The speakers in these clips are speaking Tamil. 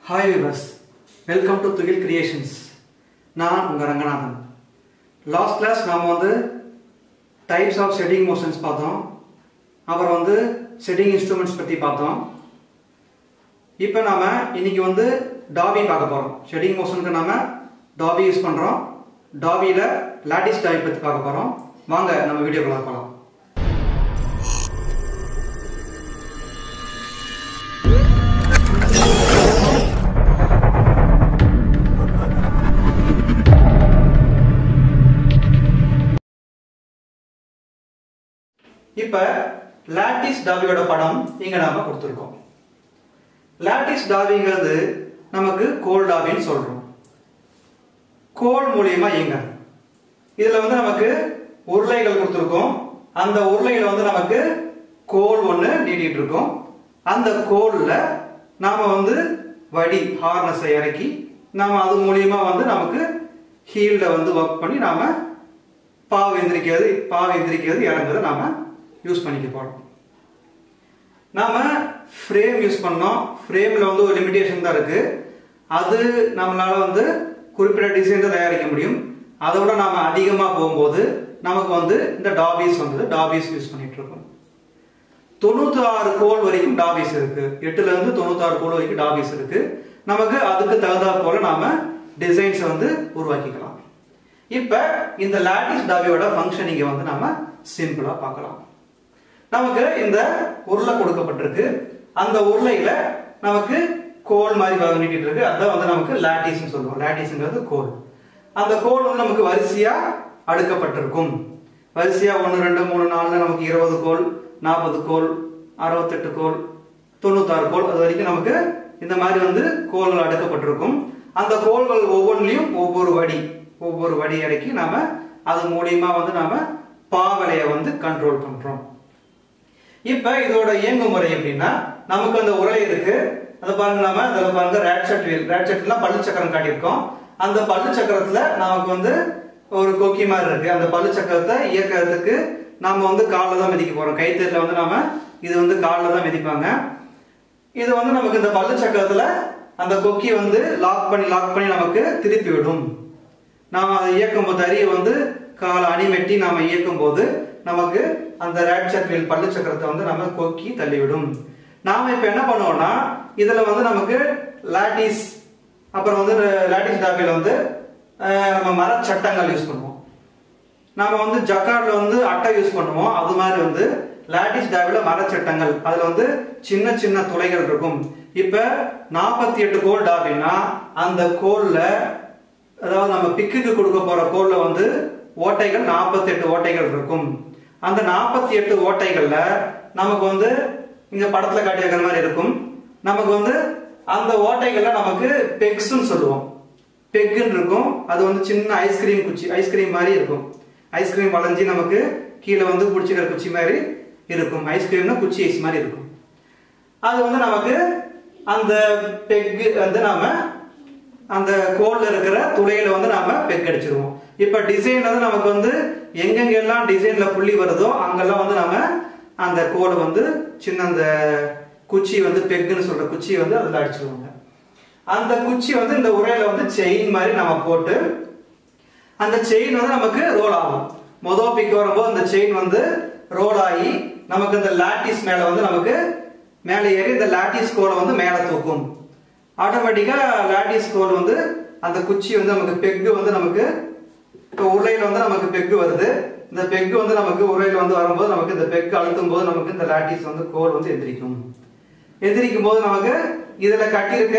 hi viewers welcome to Thugil creations நான் உங்கள் ரங்கநாதன் லாஸ்ட் கிளாஸ் நாம் வந்து டைப்ஸ் ஆஃப் செட்டிங் மோஷன்ஸ் பார்த்தோம் அப்புறம் வந்து செட்டிங் இன்ஸ்ட்ருமெண்ட்ஸ் பற்றி பார்த்தோம் இப்போ நாம இன்னைக்கு வந்து டாபி பார்க்க போகிறோம் செட்டிங் மோஷனுக்கு நாம டாபி யூஸ் பண்ணுறோம் டாபியில் லாட்டிஸ் டாபி பற்றி பார்க்க போகிறோம் வாங்க நம்ம வீடியோக்குள்ள பார்க்கலாம் இப்ப லாட்டிஸ் டாபியோட படம் இங்க நாம கொடுத்துருக்கோம் லாட்டிஸ் டாபிங்கிறது நமக்கு கோல் டாபின்னு சொல்றோம் கோல் மூலியமா இயங்க இதுல வந்து நமக்கு உருளைகள் கொடுத்துருக்கோம் அந்த உருளையில வந்து நமக்கு கோல் ஒண்ணு நீட்டிட்டு இருக்கோம் அந்த கோல்ல நாம வந்து வடி ஹார்னஸை இறக்கி நாம அது மூலியமா வந்து நமக்கு ஹீல்ட வந்து ஒர்க் பண்ணி நாம பாவு எந்திரிக்கிறது பாவு எந்திரிக்கிறது இறங்குறத நாம யூஸ் பண்ணிக்க போறோம் நாம ஃப்ரேம் யூஸ் பண்ணோம் ஃப்ரேம்ல வந்து ஒரு லிமிடேஷன் தான் இருக்கு அது நம்மளால வந்து குறிப்பிட்ட டிசைன் தான் தயாரிக்க முடியும் அதை விட நாம அதிகமா போகும்போது நமக்கு வந்து இந்த டாபிஸ் வந்தது டாபிஸ் யூஸ் பண்ணிட்டு இருக்கோம் தொண்ணூத்தி ஆறு கோல் வரைக்கும் டாபிஸ் இருக்கு எட்டுல இருந்து தொண்ணூத்தி ஆறு கோல் வரைக்கும் டாபிஸ் இருக்கு நமக்கு அதுக்கு தகுந்தா போல நாம டிசைன்ஸ் வந்து உருவாக்கிக்கலாம் இப்ப இந்த லாட்டிஸ் டாபியோட ஃபங்க்ஷனிங்க வந்து நாம சிம்பிளா பார்க்கலாம் நமக்கு இந்த உருளை கொடுக்கப்பட்டிருக்கு அந்த உருளையில நமக்கு கோல் மாதிரி நீட்டிட்டு இருக்கு அதான் வந்து நமக்கு லாட்டிஸ் சொல்லுவோம் லாட்டிஸ்ங்கிறது கோல் அந்த கோல் வந்து நமக்கு வரிசையா அடுக்கப்பட்டிருக்கும் வரிசையா ஒன்று ரெண்டு மூணு நாலு நமக்கு இருபது கோல் நாற்பது கோல் அறுபத்தெட்டு கோல் தொண்ணூத்தாறு கோல் அது வரைக்கும் நமக்கு இந்த மாதிரி வந்து கோல்கள் அடுக்கப்பட்டிருக்கும் அந்த கோல்கள் ஒவ்வொன்றிலையும் ஒவ்வொரு வடி ஒவ்வொரு வடி அடக்கி நாம அது மூலியமா வந்து நாம பாவலையை வந்து கண்ட்ரோல் பண்றோம் இப்ப இதோட இயங்கு முறை எப்படின்னா நமக்கு அந்த உரை இருக்கு அதை பாருங்க நாம அதில் பாருங்க ரேட்சட் வீல் ரேட்சட்லாம் பல்லு சக்கரம் காட்டியிருக்கோம் அந்த பல்லு சக்கரத்துல நமக்கு வந்து ஒரு கொக்கி மாதிரி இருக்கு அந்த பல்லு சக்கரத்தை இயக்கிறதுக்கு நாம வந்து காலில் தான் மிதிக்க போறோம் கைத்தறில வந்து நாம இது வந்து காலில் தான் மிதிப்பாங்க இது வந்து நமக்கு இந்த பல்லு சக்கரத்துல அந்த கொக்கி வந்து லாக் பண்ணி லாக் பண்ணி நமக்கு திருப்பி விடும் நாம அதை இயக்கும் போது அரிய வந்து காலை அணிமெட்டி நாம இயக்கும் போது நமக்கு அந்த ரேட்சட் வீல் பல்லு சக்கரத்தை வந்து நம்ம கொக்கி தள்ளிவிடும் நாம இப்ப என்ன பண்ணுவோம்னா இதுல வந்து நமக்கு லாட்டிஸ் அப்புறம் வந்து லாட்டிஸ் டாபில வந்து நம்ம மரச்சட்டங்கள் யூஸ் பண்ணுவோம் நாம வந்து ஜக்கார்ட்ல வந்து அட்டை யூஸ் பண்ணுவோம் அது மாதிரி வந்து லாட்டிஸ் டாபில மரச்சட்டங்கள் அதுல வந்து சின்ன சின்ன துளைகள் இருக்கும் இப்ப நாற்பத்தி எட்டு கோல் டாபின்னா அந்த கோல்ல அதாவது நம்ம பிக்குக்கு கொடுக்க போற கோல்ல வந்து ஓட்டைகள் நாற்பத்தி எட்டு ஓட்டைகள் இருக்கும் அந்த நாற்பத்தி எட்டு ஓட்டைகள்ல நமக்கு வந்து இங்க படத்துல காட்டியிருக்கிற மாதிரி இருக்கும் நமக்கு வந்து அந்த ஓட்டைகள்ல நமக்கு பெக்ஸ்ன்னு சொல்லுவோம் பெக்குன்னு இருக்கும் அது வந்து சின்ன ஐஸ்கிரீம் குச்சி ஐஸ்கிரீம் மாதிரி இருக்கும் ஐஸ்கிரீம் வளைஞ்சி நமக்கு கீழே வந்து பிடிச்சிக்கிற குச்சி மாதிரி இருக்கும் ஐஸ்கிரீம்னா குச்சி ஐஸ் மாதிரி இருக்கும் அது வந்து நமக்கு அந்த பெக்கு வந்து நாம அந்த கோல்ல இருக்கிற துளையில வந்து நாம பெக் அடிச்சிருவோம் இப்ப டிசைன் வந்து நமக்கு வந்து எங்கெங்க எல்லாம் டிசைன்ல புள்ளி வருதோ அங்கெல்லாம் வந்து நாம அந்த கோலை வந்து சின்ன அந்த குச்சி வந்து பெக்குன்னு சொல்ற குச்சி வந்து அதுல அடிச்சிருவாங்க அந்த குச்சி வந்து இந்த உரையில வந்து செயின் மாதிரி நம்ம போட்டு அந்த செயின் வந்து நமக்கு ரோல் ஆகும் மொதல் பிக் வரும்போது அந்த செயின் வந்து ரோல் ஆகி நமக்கு இந்த லாட்டிஸ் மேல வந்து நமக்கு மேலே ஏறி இந்த லாட்டிஸ் கோலை வந்து மேலே தூக்கும் ஆட்டோமேட்டிக்கா லாட்டிஸ் கோல் வந்து அந்த குச்சி வந்து நமக்கு பெக்கு வந்து நமக்கு இப்போ உருளையில வந்து நமக்கு பெக்கு வருது இந்த பெக்கு வந்து நமக்கு உருளையில வந்து வரும்போது நமக்கு இந்த பெக்கு அழுத்தும் போது நமக்கு இந்த லாட்டிஸ் வந்து கோல் வந்து எந்திரிக்கும் எந்திரிக்கும் போது நமக்கு இதுல கட்டியிருக்க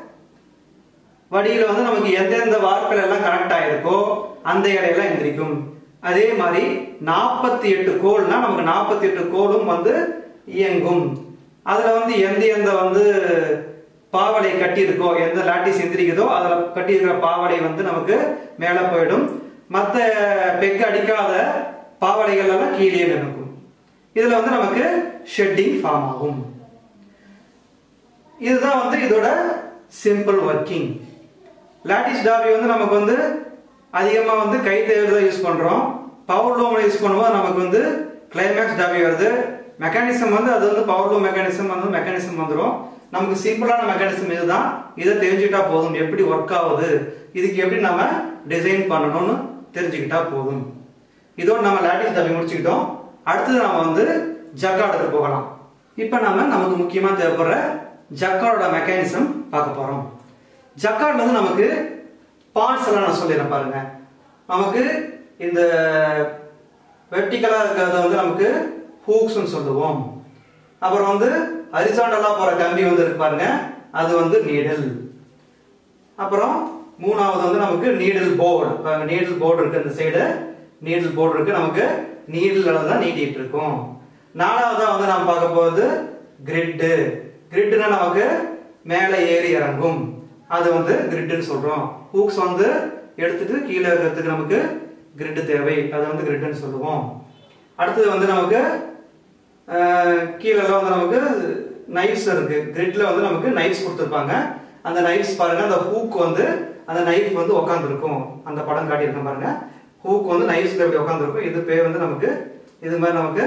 வடியில வந்து நமக்கு எந்தெந்த வார்ப்பில் எல்லாம் கனெக்ட் ஆயிருக்கோ அந்த இடையெல்லாம் எந்திரிக்கும் அதே மாதிரி நாற்பத்தி எட்டு கோல்னா நமக்கு நாற்பத்தி எட்டு கோலும் வந்து இயங்கும் அதுல வந்து எந்த எந்த வந்து பாவடை கட்டி இருக்கோ எந்த லாட்டிஸ் எந்திரிக்குதோ அதுல கட்டி இருக்கிற பாவடை வந்து நமக்கு மேல போயிடும் மற்ற பெக்கு அடிக்காத பாவடைகள் எல்லாம் கீழே நிற்கும் இதுல வந்து நமக்கு ஷெட்டிங் ஃபார்ம் ஆகும் இதுதான் வந்து இதோட சிம்பிள் ஒர்க்கிங் லாட்டிஸ் டாபி வந்து நமக்கு வந்து அதிகமாக வந்து கை தான் யூஸ் பண்ணுறோம் பவர் லூமில் யூஸ் பண்ணும்போது நமக்கு வந்து கிளைமேக்ஸ் டாபி வருது மெக்கானிசம் வந்து அது வந்து பவர் லூம் மெக்கானிசம் வந்து மெக்கானிசம் வந்துடும் நமக்கு சிம்பிளான மெக்கானிசம் இதுதான் இதை தெரிஞ்சுக்கிட்டா போதும் எப்படி ஒர்க் ஆகுது இதுக்கு எப்படி நம்ம டிசைன் பண்ணணும்னு தெரிஞ்சுக்கிட்டா போதும் இதோட நம்ம லாட்டிஸ் டபி முடிச்சுக்கிட்டோம் அடுத்தது நம்ம வந்து ஜக்கார்டுக்கு போகலாம் இப்போ நாம நமக்கு முக்கியமா தேவைப்படுற ஜக்கார்டோட மெக்கானிசம் பார்க்க போறோம் ஜக்கார்ட்ல வந்து நமக்கு பார்ட்ஸ் எல்லாம் நான் சொல்லிடுறேன் பாருங்க நமக்கு இந்த வெர்டிக்கலா இருக்கிறத வந்து நமக்கு ஹூக்ஸ்னு சொல்லுவோம் அப்புறம் வந்து ஹரிசாண்டலா போற கம்பி வந்து இருக்கு பாருங்க அது வந்து நீடில் அப்புறம் மூணாவது வந்து நமக்கு நீடில் போர்டு நீடில் போர்டு இருக்கு இந்த சைடு நீடில் போர்டு இருக்கு நமக்கு நீடில் தான் நீட்டிட்டு இருக்கும் நாலாவதா வந்து நம்ம பார்க்க போகிறது கிரிட்டு கிரிட்னா நமக்கு மேலே ஏறி இறங்கும் அது வந்து கிரிட்னு சொல்றோம் ஹூக்ஸ் வந்து எடுத்துட்டு கீழே இருக்கிறதுக்கு நமக்கு கிரிட் தேவை அது வந்து கிரிட்னு சொல்லுவோம் அடுத்தது வந்து நமக்கு கீழே வந்து நமக்கு நைஃப்ஸ் இருக்கு கிரிட்ல வந்து நமக்கு நைஃப்ஸ் கொடுத்துருப்பாங்க அந்த நைஃப்ஸ் பாருங்க அந்த ஹூக் வந்து அந்த நைஃப் வந்து உட்காந்துருக்கும் அந்த படம் காட்டியிருக்கேன் பாருங்க ஹூக் வந்து நைஃப்ஸ்ல இப்படி உட்காந்துருக்கும் இது பேர் வந்து நமக்கு இது மாதிரி நமக்கு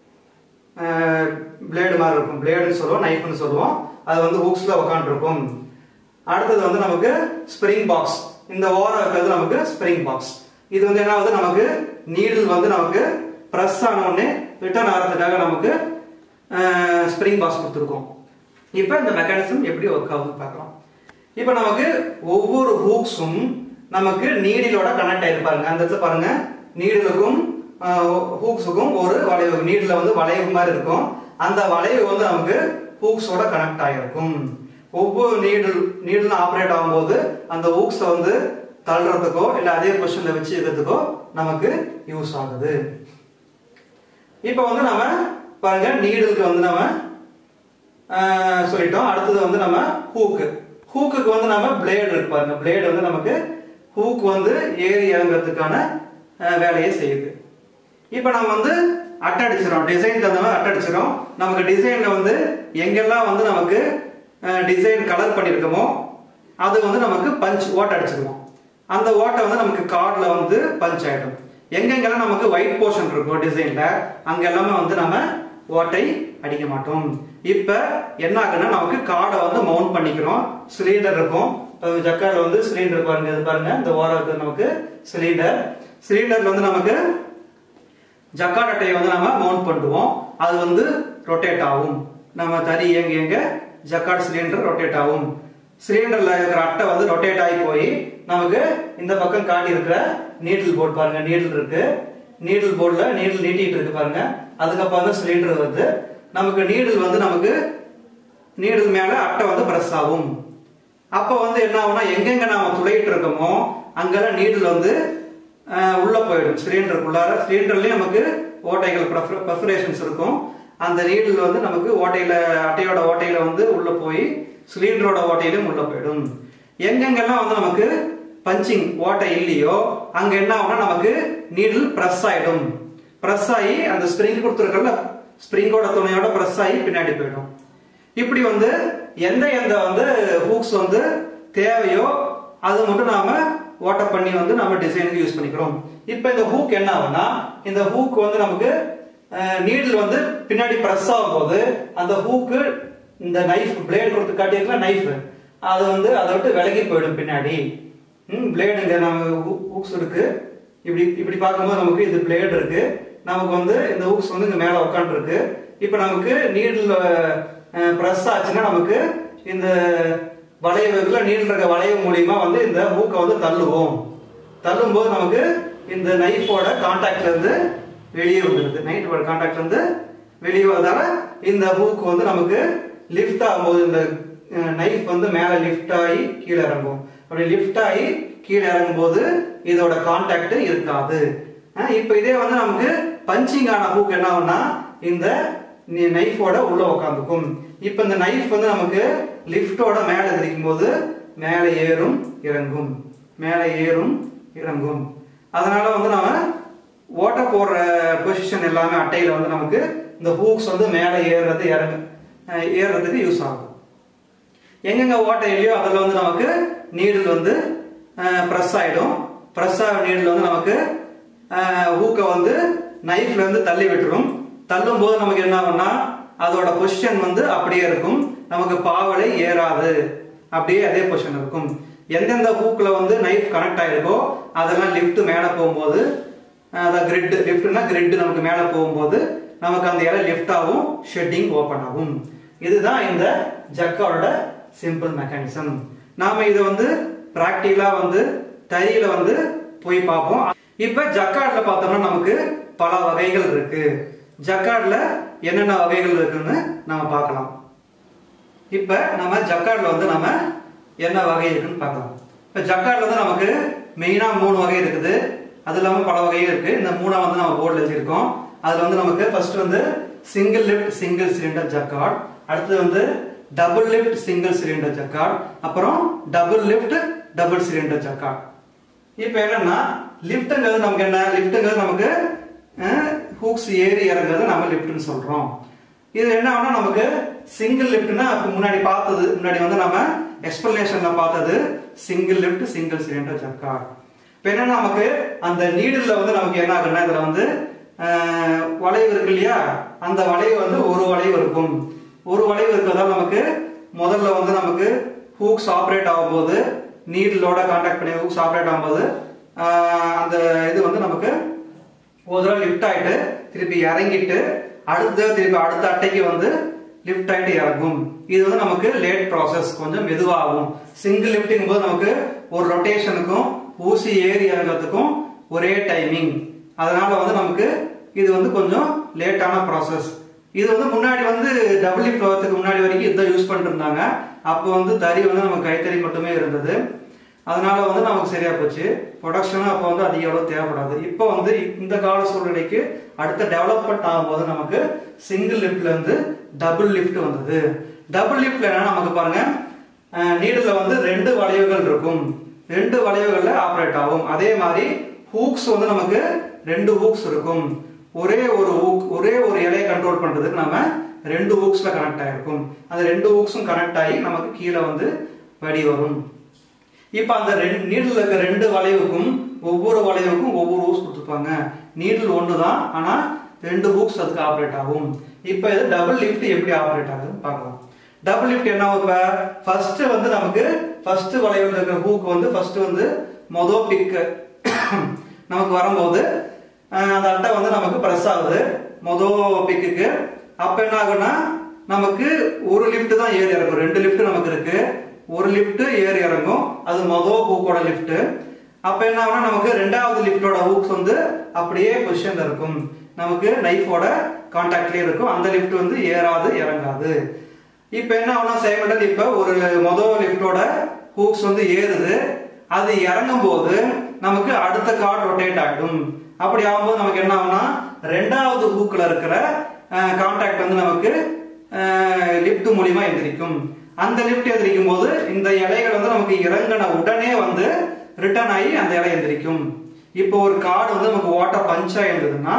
பிளேடு மாதிரி இருக்கும் பிளேடுன்னு சொல்லுவோம் நைஃப்னு சொல்லுவோம் அது வந்து ஹூக்ஸ்ல உட்காந்துருக்கும் அடுத்தது வந்து நமக்கு ஸ்ப்ரிங் பாக்ஸ் இந்த ஓரம் இருக்கிறது நமக்கு ஸ்ப்ரிங் பாக்ஸ் இது வந்து என்ன ஆகுது நமக்கு நீடில் வந்து நமக்கு ப்ரெஸ் ஆன உடனே ரிட்டர்ன் ஆகிறதுக்காக நமக்கு ஸ்ப்ரிங் பாக்ஸ் கொடுத்துருக்கோம் இப்போ இந்த மெக்கானிசம் எப்படி ஒர்க் ஆகுதுன்னு பார்க்கலாம் இப்போ நமக்கு ஒவ்வொரு ஹூக்ஸும் நமக்கு நீடிலோட கனெக்ட் ஆயிருப்பாருங்க அந்த இடத்துல பாருங்க நீடிலுக்கும் ஹூக்ஸுக்கும் ஒரு வளைவு நீடில் வந்து வளைவு மாதிரி இருக்கும் அந்த வளைவு வந்து நமக்கு ஹூக்ஸோட கனெக்ட் ஆகிருக்கும் ஒவ்வொரு நீடில் நீடில் ஆப்ரேட் ஆகும்போது அந்த ஹூக்ஸை வந்து தள்ளுறதுக்கோ இல்லை அதே பொசிஷன்ல வச்சு இருக்கிறதுக்கோ நமக்கு யூஸ் ஆகுது இப்போ வந்து நம்ம பாருங்க நீடலுக்கு வந்து நம்ம சொல்லிட்டோம் அடுத்தது வந்து நம்ம ஹூக்கு ஹூக்குக்கு வந்து நம்ம பிளேடு இருக்கு பாருங்க பிளேடு வந்து நமக்கு ஹூக் வந்து ஏறி இறங்குறதுக்கான வேலையை செய்யுது இப்போ நம்ம வந்து அட்டடிச்சிடும் டிசைன் தகுந்த மாதிரி அட்டடிச்சிடும் நமக்கு டிசைன்ல வந்து எங்கெல்லாம் வந்து நமக்கு டிசைன் கலர் பண்ணியிருக்கோமோ அது வந்து நமக்கு பஞ்ச் ஓட்டை அடிச்சிருவோம் அந்த ஓட்டை வந்து நமக்கு கார்டில் வந்து பஞ்ச் ஆகிடும் எங்கெங்கெல்லாம் நமக்கு ஒயிட் போர்ஷன் இருக்கும் டிசைன்ல அங்க எல்லாமே வந்து நம்ம ஓட்டை அடிக்க மாட்டோம் இப்ப என்ன ஆகுன்னா நமக்கு கார்டை வந்து மவுண்ட் பண்ணிக்கிறோம் சிலிண்டர் இருக்கும் ஜக்கார்ல வந்து சிலிண்டர் பாருங்க இது பாருங்க இந்த ஓரம் இருக்கு நமக்கு சிலிண்டர் சிலிண்டர்ல வந்து நமக்கு ஜக்கார்ட் அட்டையை வந்து நம்ம மவுண்ட் பண்ணுவோம் அது வந்து ரொட்டேட் ஆகும் நம்ம தறி இயங்க இயங்க ஜக்கார்ட் சிலிண்டர் ரொட்டேட் ஆகும் சிலிண்டர்ல இருக்கிற அட்டை வந்து ரொட்டேட் ஆகி போய் நமக்கு இந்த பக்கம் காட்டி இருக்கிற நீடில் போர்டு பாருங்க நீடில் இருக்கு நீடில் போர்டுல நீடில் நீட்டிட்டு இருக்கு பாருங்க அதுக்கப்புறம் தான் சிலிண்டர் வருது நமக்கு நீடில் வந்து நமக்கு நீடில் மேல அட்டை வந்து பிரஸ் ஆகும் அப்போ வந்து என்ன ஆகும்னா எங்கெங்க நாம துளையிட்டு இருக்கோமோ அங்கெல்லாம் நீடில் வந்து உள்ள போயிடும் சிலிண்டருக்குள்ளார சிலிண்டர்லயும் நமக்கு ஓட்டைகள் பர்ஃபரேஷன்ஸ் இருக்கும் அந்த நீடில் வந்து நமக்கு ஓட்டையில அட்டையோட ஓட்டையில வந்து உள்ள போய் சிலிண்டரோட ஓட்டையிலும் உள்ள போயிடும் எங்கெங்கெல்லாம் வந்து நமக்கு பஞ்சிங் ஓட்டை இல்லையோ அங்க என்ன ஆகும்னா நமக்கு நீடில் பிரஸ் ஆயிடும் பிரஸ் ஆகி அந்த ஸ்ப்ரிங் கொடுத்துருக்கல ஸ்ப்ரிங்கோட துணையோட பிரஸ் ஆகி பின்னாடி போயிடும் இப்படி வந்து எந்த எந்த வந்து ஹூக்ஸ் வந்து தேவையோ அது மட்டும் நாம ஓட்ட பண்ணி வந்து நம்ம டிசைனுக்கு யூஸ் பண்ணிக்கிறோம் இப்போ இந்த ஹூக் என்ன ஆகும்னா இந்த ஹூக் வந்து நமக்கு நீடில் வந்து பின்னாடி பிரஸ் ஆகும் போது அந்த ஹூக்கு இந்த நைஃப் பிளேட் கொடுத்து காட்டியிருக்கல நைஃப் அது வந்து அதை விட்டு விலகி போயிடும் பின்னாடி ம் பிளேடுங்க நம்ம ஹூக்ஸ் இருக்கு இப்படி இப்படி பார்க்கும்போது நமக்கு இது பிளேட் இருக்கு நமக்கு வந்து இந்த ஹூக்ஸ் வந்து இங்க மேல உட்காந்துருக்கு இப்போ நமக்கு நீடில் ப்ரெஸ் ஆச்சுன்னா நமக்கு இந்த வளைவுக்குள்ள நீடில் இருக்க வளைவு மூலியமா வந்து இந்த ஹூக்கை வந்து தள்ளுவோம் தள்ளும் போது நமக்கு இந்த நைஃபோட கான்டாக்ட்ல இருந்து வெளியே வந்துடுது நைஃபோட கான்டாக்ட்ல இருந்து வெளியே வரதால இந்த ஹூக் வந்து நமக்கு லிஃப்ட் ஆகும்போது இந்த நைஃப் வந்து மேல லிஃப்ட் ஆகி கீழே இறங்கும் அப்படி லிஃப்ட் ஆகி கீழே இறங்கும் போது இதோட கான்டாக்ட் இருக்காது இப்போ இதே வந்து நமக்கு பஞ்சிங் ஆன ஹூக் என்ன ஆகும்னா இந்த நைஃபோட உள்ள உட்காந்துக்கும் இப்போ இந்த நைஃப் வந்து நமக்கு லிஃப்டோட மேலே திரிக்கும் போது மேலே ஏறும் இறங்கும் மேலே ஏறும் இறங்கும் அதனால வந்து நாம ஓட்ட போடுற பொசிஷன் எல்லாமே அட்டையில வந்து நமக்கு இந்த ஹூக்ஸ் வந்து மேலே ஏறுறது இறங்கு ஏறுறதுக்கு யூஸ் ஆகும் எங்கெங்க ஓட்டை இல்லையோ அதில் வந்து நமக்கு நீடில் வந்து ப்ரெஸ் ஆகிடும் ப்ரெஸ் ஆகிற நீடில் வந்து நமக்கு ஹூக்கை வந்து நைஃப்ல இருந்து தள்ளி விட்டுரும் தள்ளும் போது நமக்கு என்ன ஆகும்னா அதோட பொசிஷன் வந்து அப்படியே இருக்கும் நமக்கு பாவலை ஏறாது அப்படியே அதே பொசிஷன் இருக்கும் எந்தெந்த ஹூக்ல வந்து நைஃப் கனெக்ட் ஆயிருக்கோ அதெல்லாம் லிஃப்ட் மேலே போகும்போது அதான் கிரிட் லிஃப்ட்னா கிரிட் நமக்கு மேலே போகும்போது நமக்கு அந்த இலை லிஃப்ட் ஆகும் ஷெட்டிங் ஓப்பன் ஆகும் இதுதான் இந்த ஜக்காவோட சிம்பிள் மெக்கானிசம் நாம இதை வந்து பிராக்டிகலா வந்து தறியில வந்து போய் பார்ப்போம் இப்ப ஜக்கார்ட்ல பார்த்தோம்னா நமக்கு பல வகைகள் இருக்கு ஜக்கார்ட்ல என்னென்ன வகைகள் இருக்குன்னு நம்ம பார்க்கலாம் இப்ப நம்ம ஜக்கார்ட்ல வந்து நம்ம என்ன வகை இருக்குன்னு பார்க்கலாம் இப்ப ஜக்கார்ட்ல வந்து நமக்கு மெயினா மூணு வகை இருக்குது அது இல்லாம பல வகை இருக்கு இந்த மூணை வந்து நம்ம போர்டில் வச்சிருக்கோம் அதுல வந்து நமக்கு ஃபர்ஸ்ட் வந்து single lift single cylinder jacquard அடுத்து வந்து double lift single cylinder jacquard அப்புறம் double lift double cylinder jacquard இப்போ என்னன்னா லிஃப்ட்ங்கிறது நமக்கு என்ன லிஃப்ட்ங்கிறது நமக்கு ஹூக்ஸ் ஏறி இறங்குறது நம்ம லிஃப்ட்னு சொல்றோம் இது என்ன ஆகுனா நமக்கு சிங்கிள் லிஃப்ட்னா அப்ப முன்னாடி பார்த்தது முன்னாடி வந்து நம்ம எக்ஸ்பிளனேஷன்ல பார்த்தது single lift single cylinder jacquard இப்போ என்னன்னா நமக்கு அந்த நீடில் வந்து நமக்கு என்ன ஆகுன்னா இதுல வந்து அஹ், வளைவு இருக்கு இல்லையா அந்த வளைவு வந்து ஒரு வளைவு இருக்கும் ஒரு வளைவு இருக்கிறதால நமக்கு முதல்ல வந்து நமக்கு ஹூக்ஸ் ஆப்ரேட் ஆகும்போது நீடிலோட கான்டாக்ட் பண்ணி ஹூக்ஸ் ஆப்ரேட் ஆகும்போது அஹ், அந்த இது வந்து நமக்கு ஒரு தடவை லிஃப்ட் ஆயிட்டு திருப்பி இறங்கிட்டு அடுத்த திருப்பி அடுத்த அட்டைக்கு வந்து லிஃப்ட் ஆயிட்டு இறங்கும் இது வந்து நமக்கு லேட் ப்ராசஸ் கொஞ்சம் மெதுவாகும் சிங்கிள் லிஃப்டிங் போது நமக்கு ஒரு ரொட்டேஷனுக்கும் ஊசி ஏறி இறங்கிறதுக்கும் ஒரே டைமிங் அதனால வந்து நமக்கு இது வந்து கொஞ்சம் லேட்டான ப்ராசஸ் இது வந்து முன்னாடி வந்து டபுள் லிஃப்ட் வரதுக்கு முன்னாடி வரைக்கும் இதை யூஸ் பண்ணிட்டு இருந்தாங்க அப்போ வந்து தறி வந்து நமக்கு கைத்தறி மட்டுமே இருந்தது அதனால வந்து நமக்கு சரியா போச்சு ப்ரொடக்ஷனும் அப்போ வந்து அதிக அளவு தேவைப்படாது இப்போ வந்து இந்த கால சூழ்நிலைக்கு அடுத்த டெவலப்மெண்ட் ஆகும்போது நமக்கு சிங்கிள் லிஃப்ட்ல இருந்து டபுள் லிஃப்ட் வந்தது டபுள் லிஃப்ட்ல என்ன நமக்கு பாருங்க நீடில் வந்து ரெண்டு வளைவுகள் இருக்கும் ரெண்டு வளைவுகள்ல ஆப்ரேட் ஆகும் அதே மாதிரி ஹூக்ஸ் வந்து நமக்கு ரெண்டு ஹூக்ஸ் இருக்கும் ஒரே ஒரு ஹூக் ஒரே ஒரு இலையை கண்ட்ரோல் பண்றதுக்கு நம்ம ரெண்டு ஹூக்ஸ்ல கனெக்ட் ஆயிருக்கும் அந்த ரெண்டு ஹூக்ஸும் கனெக்ட் ஆகி நமக்கு கீழே வந்து வடி வரும் இப்ப அந்த ரெண்டு நீடில் இருக்க ரெண்டு வளைவுக்கும் ஒவ்வொரு வளைவுக்கும் ஒவ்வொரு ஹூக்ஸ் கொடுத்துருப்பாங்க நீடில் ஒன்று தான் ஆனா ரெண்டு ஹூக்ஸ் அதுக்கு ஆப்ரேட் ஆகும் இப்ப இது டபுள் லிஃப்ட் எப்படி ஆப்ரேட் ஆகுதுன்னு பார்க்கலாம் டபுள் லிஃப்ட் என்ன ஆகும் இப்ப ஃபர்ஸ்ட் வந்து நமக்கு ஃபர்ஸ்ட் வளைவில் இருக்கிற ஹூக் வந்து ஃபர்ஸ்ட் வந்து மொத பிக் நமக்கு வரும்போது அஹ், அந்த அட்டை வந்து நமக்கு பிரஸ் ஆகுது மொத பிக்குக்கு அப்ப என்ன ஆகும்னா நமக்கு ஒரு லிஃப்ட் தான் ஏறி இறங்கும் ரெண்டு லிஃப்ட் நமக்கு இருக்கு ஒரு லிஃப்ட் ஏறி இறங்கும் அது மொதல் ஹூக்கோட லிஃப்ட் அப்ப என்ன ஆகும்னா நமக்கு ரெண்டாவது லிஃப்டோட ஹூக்ஸ் வந்து அப்படியே பொசிஷன்ல இருக்கும் நமக்கு நைஃபோட கான்டாக்ட்லயே இருக்கும் அந்த லிஃப்ட் வந்து ஏறாது இறங்காது இப்ப என்ன ஆகும்னா சைமல்டன் இப்ப ஒரு மொதல் லிஃப்டோட ஹூக்ஸ் வந்து ஏறுது அது இறங்கும் போது நமக்கு அடுத்த கார்டு ரொட்டேட் ஆகிடும் அப்படி ஆகும்போது நமக்கு என்ன ஆகும்னா ரெண்டாவது ஹூக்ல இருக்கிற கான்டாக்ட் வந்து நமக்கு லிஃப்ட் மூலியமா எந்திரிக்கும் அந்த லிஃப்ட் எந்திரிக்கும் போது இந்த இலைகள் வந்து நமக்கு இறங்கின உடனே வந்து ரிட்டர்ன் ஆகி அந்த இலை எந்திரிக்கும் இப்போ ஒரு கார்டு வந்து நமக்கு ஓட்ட பஞ்சா இருந்ததுன்னா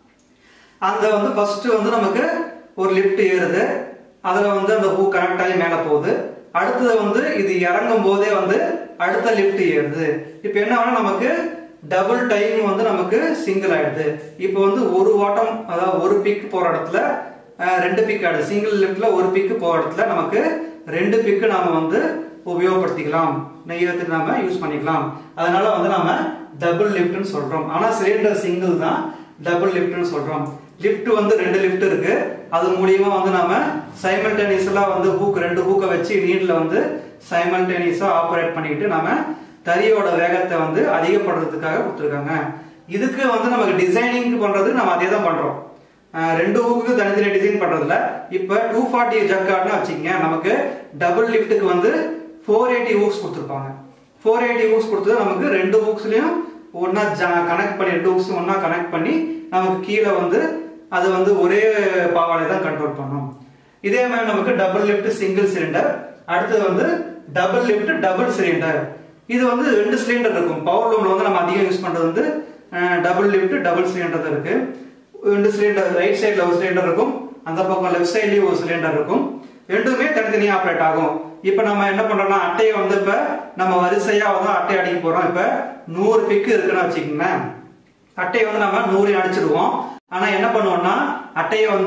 அந்த வந்து ஃபர்ஸ்ட் வந்து நமக்கு ஒரு லிஃப்ட் ஏறுது அதுல வந்து அந்த பூ கனெக்ட் ஆகி மேல போகுது அடுத்தது வந்து இது இறங்கும் போதே வந்து அடுத்த லிஃப்ட் ஏறுது இப்போ என்ன ஆகும்னா நமக்கு டபுள் டைம் வந்து நமக்கு சிங்கிள் ஆயிடுது இப்போ வந்து ஒரு ஓட்டம் அதாவது ஒரு பிக் போற இடத்துல அஹ், ரெண்டு பிக் ஆயிடுது சிங்கிள் லிஃப்ட்ல ஒரு பிக் போற இடத்துல நமக்கு ரெண்டு பிக்கு நாம வந்து உபயோகப்படுத்திக்கலாம் நெய்யத்துக்கு நாம யூஸ் பண்ணிக்கலாம் அதனால வந்து நாம டபுள் லிஃப்ட்னு சொல்றோம் ஆனா சிலிண்டர் சிங்கிள் தான் டபுள் லிஃப்ட்னு சொல்றோம் லிஃப்ட் வந்து ரெண்டு லிஃப்ட் இருக்கு அது மூலியமா வந்து நாம சைமல்டேனியஸா வந்து ஹூக் ரெண்டு ஹூக்கை வச்சு நீட்ல வந்து சைமல்டேனியஸா ஆப்ரேட் பண்ணிட்டு நாம தறியோட வேகத்தை வந்து அதிகப்படுறதுக்காக கொடுத்துருக்காங்க இதுக்கு வந்து நமக்கு டிசைனிங் பண்றது நம்ம அதே தான் பண்றோம் அஹ் ரெண்டு ஹூக்கு தனித்தனி டிசைன் பண்றதுல இப்ப டூ ஃபார்ட்டி ஜக்கார்ட்னு வச்சுக்கங்க நமக்கு டபுள் லிஃப்ட்டுக்கு வந்து ஃபோர் எயிட்டி ஹூக்ஸ் கொடுத்துருப்பாங்க ஃபோர் எயிட்டி ஹூக்ஸ் கொடுத்தது நமக்கு ரெண்டு ஹூக்ஸ்லயும் ஒன்னா கனெக்ட் பண்ணி ரெண்டு ஹூக்ஸ் ஒன்னா கனெக்ட் பண்ணி நமக்கு கீழே வந்து அது வந்து ஒரே பாவாடை தான் கண்ட்ரோல் பண்ணும் இதே மாதிரி நமக்கு டபுள் லிஃப்ட் சிங்கிள் சிலிண்டர் அடுத்தது வந்து டபுள் லிஃப்ட் டபுள் சிலிண்டர் இது வந்து ரெண்டு சிலிண்டர் இருக்கும் பவர் லூம்ல வந்து நம்ம அதிகம் யூஸ் பண்றது வந்து டபுள் லிஃப்ட் டபுள் சிலிண்டர் தான் இருக்கு ரெண்டு சிலிண்டர் ரைட் சைடுல ஒரு சிலிண்டர் இருக்கும் அந்த பக்கம் லெஃப்ட் சைட்லயும் ஒரு சிலிண்டர் இருக்கும் ரெண்டுமே தனித்தனியா ஆப்ரேட் ஆகும் இப்ப நம்ம என்ன பண்றோம்னா அட்டையை வந்து இப்ப நம்ம வரிசையா வந்து அட்டை அடிக்க போறோம் இப்ப நூறு பிக்கு இருக்குன்னு வச்சுக்கோங்களேன் அட்டையை வந்து நம்ம நூறு அடிச்சிடுவோம் ஆனா என்ன பண்ணுவோம்னா அட்டையை வந்து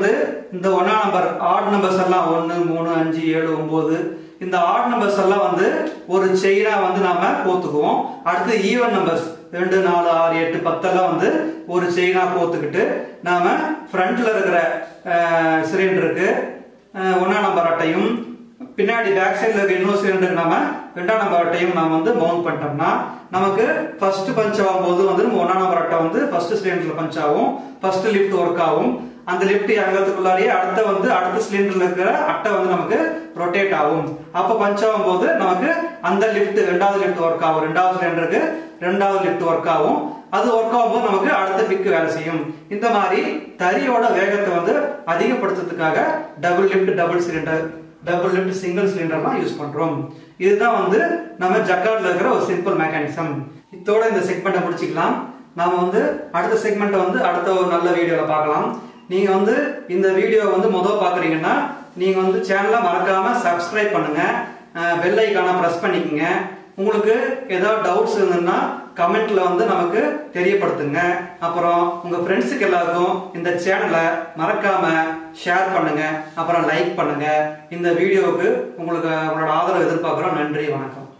இந்த ஒன்னா நம்பர் ஆட் நம்பர்ஸ் எல்லாம் ஒன்னு மூணு அஞ்சு ஏழு ஒன்பது இந்த ஆட் நம்பர்ஸ் எல்லாம் வந்து ஒரு செயினா வந்து நாம கோத்துக்குவோம் அடுத்து ஈவன் நம்பர்ஸ் ரெண்டு நாலு ஆறு எட்டு பத்தெல்லாம் வந்து ஒரு செயினா கோத்துக்கிட்டு நாம ஃப்ரண்ட்ல இருக்கிற சிலிண்டருக்கு ஒன்னா நம்பர் அட்டையும் பின்னாடி பேக் சைடில் இருக்க இன்னொரு சிலிண்டருக்கு நாம ரெண்டாம் நம்பர் அட்டையும் நாம வந்து மவுண்ட் பண்ணிட்டோம்னா நமக்கு ஃபர்ஸ்ட் பஞ்ச் ஆகும்போது வந்து நம்ம ஒன்னா நம்பர் அட்டை வந்து ஃபர்ஸ்ட் சிலிண்டர்ல பஞ்ச் ஆகும் ஃபர்ஸ்ட் லிஃப்ட் ஒர்க் ஆகும் அந்த லிஃப்ட் இறங்கிறதுக்குள்ளாரியே அடுத்த வந்து அடுத்த சிலிண்டர்ல இருக்கிற அட்டை வந்து நமக்கு ரொட்டேட் ஆகும் அப்ப பஞ்ச் ஆகும் போது நமக்கு அந்த லிஃப்ட் ரெண்டாவது லிஃப்ட் ஒர்க் ஆகும் ரெண்டாவது சிலிண்டருக்கு ரெண்டாவது லிஃப்ட் ஒர்க் ஆகும் அது ஒர்க் ஆகும்போது நமக்கு அடுத்த பிக்கு வேலை செய்யும் இந்த மாதிரி தறியோட வேகத்தை வந்து அதிகப்படுத்துறதுக்காக double lift double cylinder double lift single சிலிண்டர்லாம் யூஸ் பண்றோம் இதுதான் வந்து நம்ம ஜக்கார்ட்ல இருக்கிற ஒரு சிம்பிள் மெக்கானிசம் இதோட இந்த செக்மெண்ட்டை முடிச்சுக்கலாம் நாம வந்து அடுத்த செக்மெண்ட்டை வந்து அடுத்த ஒரு நல்ல வீடியோல பார்க்கலாம் நீங்க வந்து இந்த வீடியோ வந்து முதல் பாக்குறீங்கன்னா நீங்க வந்து சேனலை மறக்காம சப்ஸ்கிரைப் பண்ணுங்க பெல் ஐக்கான பிரஸ் பண்ணிக்கங்க உங்களுக்கு ஏதாவது டவுட்ஸ் இருந்ததுன்னா கமெண்ட்ல வந்து நமக்கு தெரியப்படுத்துங்க அப்புறம் உங்க ஃப்ரெண்ட்ஸுக்கு எல்லாருக்கும் இந்த சேனலை மறக்காம ஷேர் பண்ணுங்க அப்புறம் லைக் பண்ணுங்க இந்த வீடியோவுக்கு உங்களுக்கு உங்களோட ஆதரவு எதிர்பார்க்குறோம் நன்றி வணக்கம்